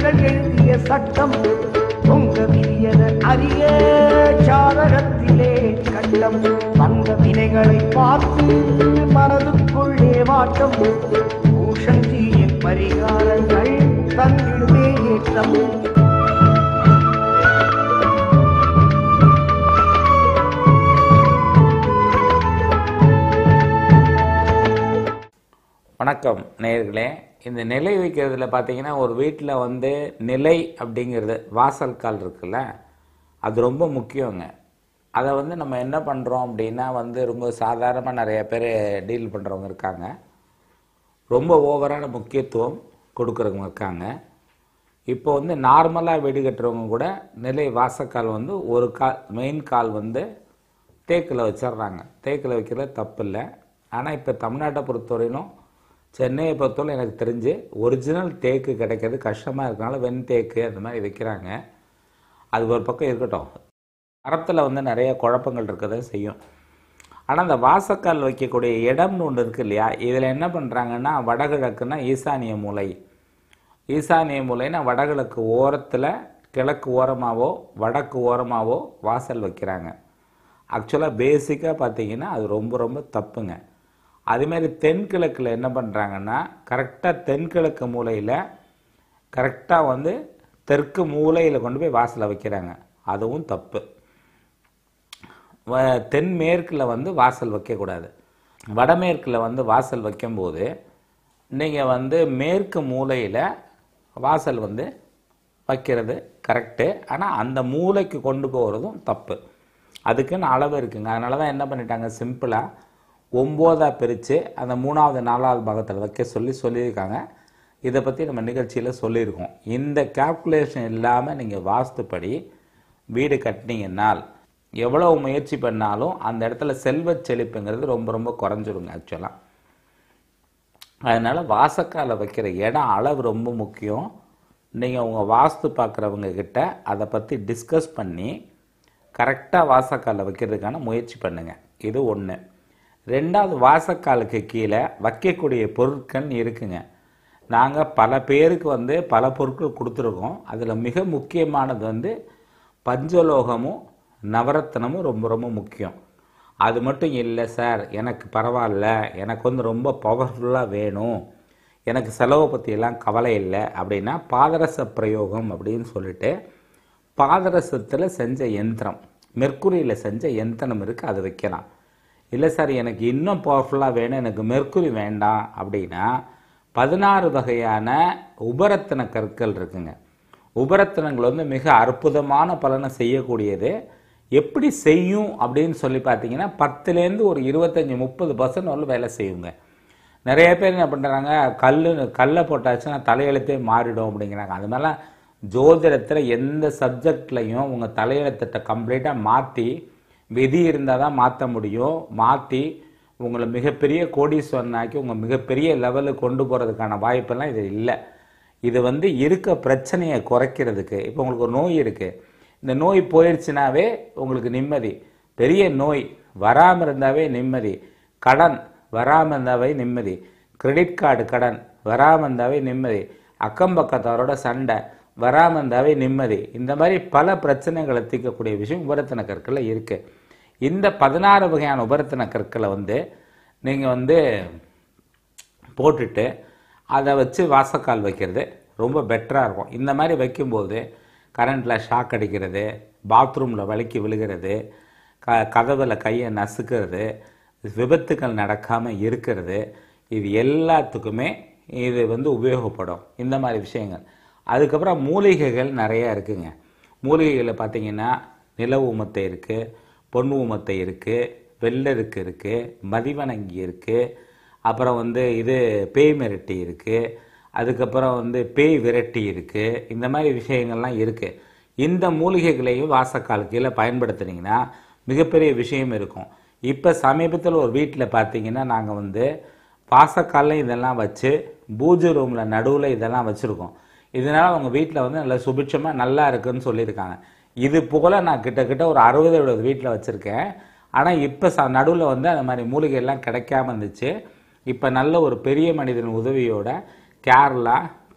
ஞானிகள் எழுதிய சட்டம் பொங்க விரியத அரிய சாதகத்திலே கட்டம் வந்த வினைகளை பார்த்து மனதுக்குள்ளே வாட்டம் பூஷஞ்சியின் பரிகாரங்கள் தந்திடுமே ஏற்றம் வணக்கம் நேயர்களே இந்த நிலை வைக்கிறதுல பார்த்தீங்கன்னா ஒரு வீட்டில் வந்து நிலை அப்படிங்கிறது வாசல் கால் இருக்குல்ல அது ரொம்ப முக்கியங்க அதை வந்து நம்ம என்ன பண்ணுறோம் அப்படின்னா வந்து ரொம்ப சாதாரணமாக நிறைய பேர் டீல் பண்ணுறவங்க இருக்காங்க ரொம்ப ஓவரான முக்கியத்துவம் கொடுக்குறவங்க இருக்காங்க இப்போ வந்து நார்மலாக வீடு கட்டுறவங்க கூட நிலை வாசக்கால் வந்து ஒரு கால் மெயின் கால் வந்து தேக்கில் வச்சிடுறாங்க தேக்கில் வைக்கிறது தப்பு இல்லை ஆனால் இப்போ தமிழ்நாட்டை பொறுத்தவரையிலும் சென்னையை பொறுத்தவரை எனக்கு தெரிஞ்சு ஒரிஜினல் தேக்கு கிடைக்கிறது கஷ்டமாக இருக்கனால வெண் தேக்கு அந்த மாதிரி வைக்கிறாங்க அது ஒரு பக்கம் இருக்கட்டும் மரத்தில் வந்து நிறைய குழப்பங்கள் இருக்க தான் செய்யும் ஆனால் அந்த வாசக்கால் வைக்கக்கூடிய இடம்னு ஒன்று இருக்கு இல்லையா இதில் என்ன பண்ணுறாங்கன்னா வடகிழக்குன்னா ஈசானிய மூலை ஈசானிய மூலைன்னா வடகிழக்கு ஓரத்தில் கிழக்கு ஓரமாவோ வடக்கு ஓரமாவோ வாசல் வைக்கிறாங்க ஆக்சுவலாக பேசிக்காக பார்த்தீங்கன்னா அது ரொம்ப ரொம்ப தப்புங்க அதேமாதிரி தென்கிழக்கில் என்ன பண்ணுறாங்கன்னா கரெக்டாக தென்கிழக்கு மூலையில் கரெக்டாக வந்து தெற்கு மூலையில் கொண்டு போய் வாசலை வைக்கிறாங்க அதுவும் தப்பு வ- தென்மேற்கில் வந்து வாசல் வைக்கக்கூடாது வடமேற்கில் வந்து வாசல் வைக்கும்போது நீங்கள் வந்து மேற்கு மூலையில் வாசல் வந்து வைக்கிறது கரெக்டு ஆனால் அந்த மூலைக்கு கொண்டு போகிறதும் தப்பு அதுக்குன்னு அளவு இருக்குங்க அதனால தான் என்ன பண்ணிட்டாங்க சிம்பிளாக ஒம்போதாக பிரித்து அந்த மூணாவது நாலாவது பாகத்தில் வைக்க சொல்லி சொல்லியிருக்காங்க இதை பற்றி நம்ம நிகழ்ச்சியில் சொல்லியிருக்கோம் இந்த கால்குலேஷன் இல்லாமல் நீங்கள் வாஸ்துப்படி வீடு கட்டினீங்கன்னால் எவ்வளவு முயற்சி பண்ணாலும் அந்த இடத்துல செல்வச் செழிப்புங்கிறது ரொம்ப ரொம்ப குறைஞ்சிருங்க ஆக்சுவலாக அதனால் வாசக்கால வைக்கிற இடம் அளவு ரொம்ப முக்கியம் நீங்கள் உங்கள் வாஸ்து பார்க்குறவங்க கிட்ட அதை பற்றி டிஸ்கஸ் பண்ணி கரெக்டாக வாசக்கால வைக்கிறதுக்கான முயற்சி பண்ணுங்கள் இது ஒன்று ரெண்டாவது வாசக்காலுக்கு கீழே வைக்கக்கூடிய பொருட்கள் இருக்குங்க நாங்கள் பல பேருக்கு வந்து பல பொருட்கள் கொடுத்துருக்கோம் அதில் மிக முக்கியமானது வந்து பஞ்சலோகமும் நவரத்னமும் ரொம்ப ரொம்ப முக்கியம் அது மட்டும் இல்லை சார் எனக்கு பரவாயில்ல எனக்கு வந்து ரொம்ப பவர்ஃபுல்லாக வேணும் எனக்கு செலவை பற்றியெல்லாம் கவலை இல்லை அப்படின்னா பாதரச பிரயோகம் அப்படின்னு சொல்லிட்டு பாதரசத்தில் செஞ்ச யந்திரம் மெர்க்குரியில் செஞ்ச யந்திரம் இருக்குது அதை வைக்கலாம் இல்லை சார் எனக்கு இன்னும் பவர்ஃபுல்லாக வேணும் எனக்கு மெர்க்குரி வேண்டாம் அப்படின்னா பதினாறு வகையான உபரத்தின கற்கள் இருக்குங்க உபரத்தினங்கள் வந்து மிக அற்புதமான பலனை செய்யக்கூடியது எப்படி செய்யும் அப்படின்னு சொல்லி பார்த்தீங்கன்னா பத்துலேருந்து ஒரு இருபத்தஞ்சி முப்பது பர்சன்ட் வரலும் வேலை செய்யுங்க நிறைய பேர் என்ன பண்ணுறாங்க கல் கல்லை போட்டாச்சுன்னா தலையெழுத்தே மாறிடும் அப்படிங்கிறாங்க அது மாதிரிலாம் ஜோதிடத்தில் எந்த சப்ஜெக்ட்லையும் உங்கள் தலையெழுத்தத்தை கம்ப்ளீட்டாக மாற்றி விதி இருந்தால் தான் மாற்ற முடியும் மாற்றி உங்களை மிகப்பெரிய கோடீஸ்வரனாக்கி உங்கள் மிகப்பெரிய லெவலுக்கு கொண்டு போகிறதுக்கான வாய்ப்பெல்லாம் இது இல்லை இது வந்து இருக்க பிரச்சனையை குறைக்கிறதுக்கு இப்போ உங்களுக்கு ஒரு நோய் இருக்குது இந்த நோய் போயிடுச்சுனாவே உங்களுக்கு நிம்மதி பெரிய நோய் வராமல் இருந்தாவே நிம்மதி கடன் வராமல் இருந்தாவே நிம்மதி கிரெடிட் கார்டு கடன் வராமல் இருந்தாவே நிம்மதி அக்கம் பக்கத்தாரோட சண்டை வராமல் இருந்தாவே நிம்மதி இந்த மாதிரி பல பிரச்சனைகளை தீர்க்கக்கூடிய விஷயம் உபரத்தின கற்களில் இருக்குது இந்த பதினாறு வகையான உபரத்தின கற்களை வந்து நீங்கள் வந்து போட்டுட்டு அதை வச்சு வாசக்கால் வைக்கிறது ரொம்ப பெட்டராக இருக்கும் இந்த மாதிரி வைக்கும்போது கரண்ட்டில் ஷாக் அடிக்கிறது பாத்ரூமில் வலிக்கி விழுகிறது க கதவில் கையை நசுக்கிறது விபத்துக்கள் நடக்காமல் இருக்கிறது இது எல்லாத்துக்குமே இது வந்து உபயோகப்படும் இந்த மாதிரி விஷயங்கள் அதுக்கப்புறம் மூலிகைகள் நிறையா இருக்குங்க மூலிகைகளில் பார்த்தீங்கன்னா நில ஊமத்தை இருக்குது பொன் ஊமத்தை இருக்குது வெள்ளருக்கு இருக்குது மதிவணங்கி இருக்குது அப்புறம் வந்து இது பேய் மிரட்டி இருக்குது அதுக்கப்புறம் வந்து பேய் விரட்டி இருக்குது இந்த மாதிரி விஷயங்கள்லாம் இருக்குது இந்த மூலிகைகளையும் வாசக்கால் கீழே பயன்படுத்துனீங்கன்னா மிகப்பெரிய விஷயம் இருக்கும் இப்போ சமீபத்தில் ஒரு வீட்டில் பார்த்தீங்கன்னா நாங்கள் வந்து வாசக்காலில் இதெல்லாம் வச்சு பூஜை ரூமில் நடுவில் இதெல்லாம் வச்சுருக்கோம் இதனால் அவங்க வீட்டில் வந்து நல்லா சுபிட்சமாக நல்லா இருக்குன்னு சொல்லியிருக்காங்க இது போல் நான் கிட்டத்தட்ட ஒரு அறுபது எழுபது வீட்டில் வச்சுருக்கேன் ஆனால் இப்போ ச நடுவில் வந்து அந்த மாதிரி மூலிகை எல்லாம் கிடைக்காம இருந்துச்சு இப்போ நல்ல ஒரு பெரிய மனிதன் உதவியோட கேரளா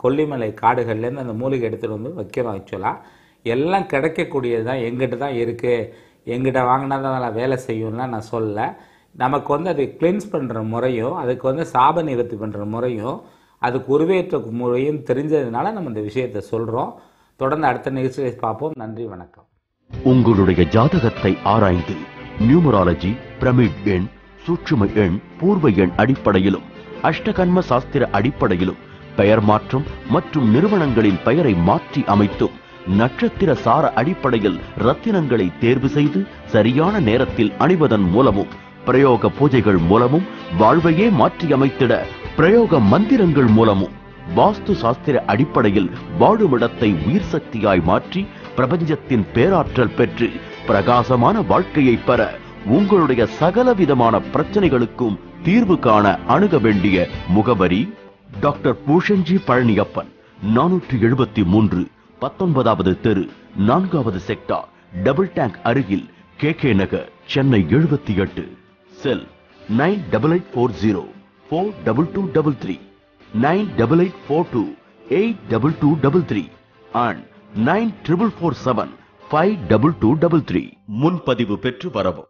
கொல்லிமலை காடுகள்லேருந்து அந்த மூலிகை எடுத்துகிட்டு வந்து வைக்கிறோம் ஆக்சுவலாக எல்லாம் கிடைக்கக்கூடியது தான் எங்கிட்ட தான் இருக்குது எங்கிட்ட வாங்கினா தான் நல்லா வேலை செய்யும்லாம் நான் சொல்லலை நமக்கு வந்து அதை கிளென்ஸ் பண்ணுற முறையும் அதுக்கு வந்து சாப நிவர்த்தி பண்ணுற முறையும் அதுக்கு உருவேற்ற முறையும் தெரிஞ்சதுனால நம்ம இந்த விஷயத்தை சொல்கிறோம் தொடர்ந்து அடுத்த நிகழ்ச்சியை பார்ப்போம் நன்றி வணக்கம் உங்களுடைய ஜாதகத்தை ஆராய்ந்து நியூமராலஜி பிரமிட் எண் சூட்சும எண் பூர்வ எண் அடிப்படையிலும் அஷ்டகன்ம சாஸ்திர அடிப்படையிலும் பெயர் மாற்றம் மற்றும் நிறுவனங்களின் பெயரை மாற்றி அமைத்தும் நட்சத்திர சார அடிப்படையில் ரத்தினங்களை தேர்வு செய்து சரியான நேரத்தில் அணிவதன் மூலமும் பிரயோக பூஜைகள் மூலமும் வாழ்வையே மாற்றி அமைத்திட பிரயோக மந்திரங்கள் மூலமும் வாஸ்து சாஸ்திர அடிப்படையில் வாழுமிடத்தை உயிர் சக்தியாய் மாற்றி பிரபஞ்சத்தின் பேராற்றல் பெற்று பிரகாசமான வாழ்க்கையை பெற உங்களுடைய சகலவிதமான பிரச்சனைகளுக்கும் தீர்வு காண அணுக வேண்டிய முகவரி டாக்டர் பூஷன்ஜி பழனியப்பன் நானூற்றி எழுபத்தி மூன்று பத்தொன்பதாவது தெரு நான்காவது செக்டார் டபுள் டேங்க் அருகில் கே கே நகர் சென்னை எழுபத்தி எட்டு cell nine double eight four zero four double two double three nine double eight four two eight double two double three and nine triple four seven five double two double three முன்பதிவு பெற்று வரவும்